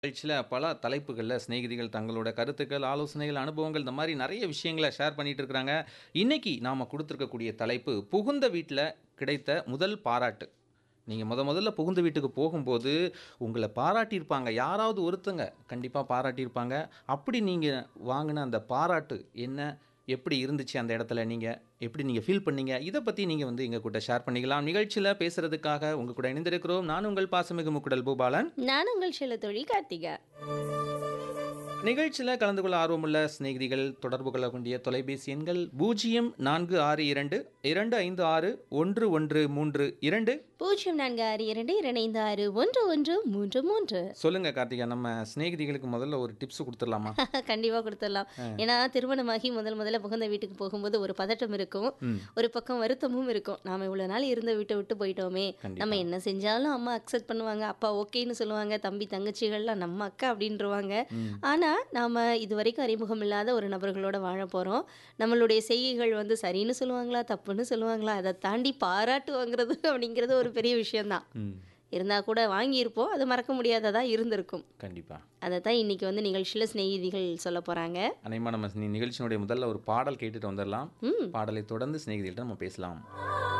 நிகழ்ச்சியில பல தலைப்புகள்ல சிநேகிதிகள் தங்களோட கருத்துக்கள், ஆலோசனைகள், அனுபவங்கள் இந்த மாரி நெறைய விஷயங்கள ஷேர் பண்ணிட்டு இருக்கிறாங்க. இன்னைக்கு நாம குடுத்திருக்கக்கூடிய தலைப்பு, புகுந்த வீட்ல கிடைத்த முதல் பாராட்டு. நீங்க மொத மொதல்ல புகுந்த வீட்டுக்கு போகும்போது, உங்கள பாராட்டியிருப்பாங்க. யாராவது ஒருத்தங்க கண்டிப்பா பாராட்டியிருப்பாங்க. அப்படி நீங்க வாங்குன அந்த பாராட்டு என்ன? எப்படி இருந்துச்சு அந்த இடத்துல நீங்க? எப்படி நீங்க ஃபீல் பண்ணீங்க? இத பத்தி நீங்க வந்து எங்க கூட ஷேர் பண்ணிக்கலாம். நிகழ்ச்சியில பேசுறதுக்காக உங்க கூட இணைந்திருக்கிறோம். நான் உங்கள் பாசமிகு முக்குடல் பூபாலன். நான் உங்கள் செல்லத்தோழி கார்த்திகா. நிகழ்ச்சியில கலந்து கொள்ள ஆர்வமுள்ள சிநேகிதிகள் தொடர்பு கொள்ள வேண்டிய தொலைபேசி எண்கள் 0462 256 1132 0462 256 1133 சொல்லுங்க கார்த்திகா. நம்ம சிநேகிதிகளுக்கு முதல்ல ஒரு டிப்ஸ் குடுத்துடலாமா? கண்டிப்பா குடுத்துடலாம். ஆ. ஏன்னா திருமணமாகி முதல் முதல்ல புகுந்த வீட்டுக்கு போகும்போது ஒரு பதட்டம் இருக்கும். ம். ஒரு பக்கம் வருத்தமும் இருக்கும். நாம இவ்வளோ நாள் இருந்த வீட்ட விட்டு போயிட்டோமே. கண்டிப்பா. நம்ம என்ன செஞ்சாலும் அம்மா அக்செப்ட் பண்ணுவாங்க. அப்பா ஓகேன்னு சொல்லுவாங்க. தம்பி தங்கச்சிகள்லாம் நம்ம அக்கா அப்படின்ருவாங்க. ம். ஆனா நாம இதுவரைக்கும் அறிமுகம் இல்லாத ஒரு நபர்களோட வாழ போறோம். நம்மளுடைய செய்கைகள் வந்து சரின்னு சொல்லுவாங்களா? தப்புன்னு சொல்லுவாங்களா? அத தாண்டி பாராட்டு வாங்குறது அப்படிங்கிறது ஒரு பெரிய விஷயம் தான். ம். இருந்தா கூட வாங்கியிருப்போம். அது மறக்க முடியாததா இருந்திருக்கும். கண்டிப்பா. அதத்தான் இன்னைக்கு வந்து நிகழ்ச்சியில சிநேகிதிகள் சொல்லப் போறாங்க. அநேகமா நம்ம நி நிகழ்ச்சியினுடைய முதல்ல ஒரு பாடல் கேட்டுட்டு வந்துடலாம். ம். பாடலை தொடர்ந்து சிநேகிதிகள்ட்ட நம்ம பேசலாம்.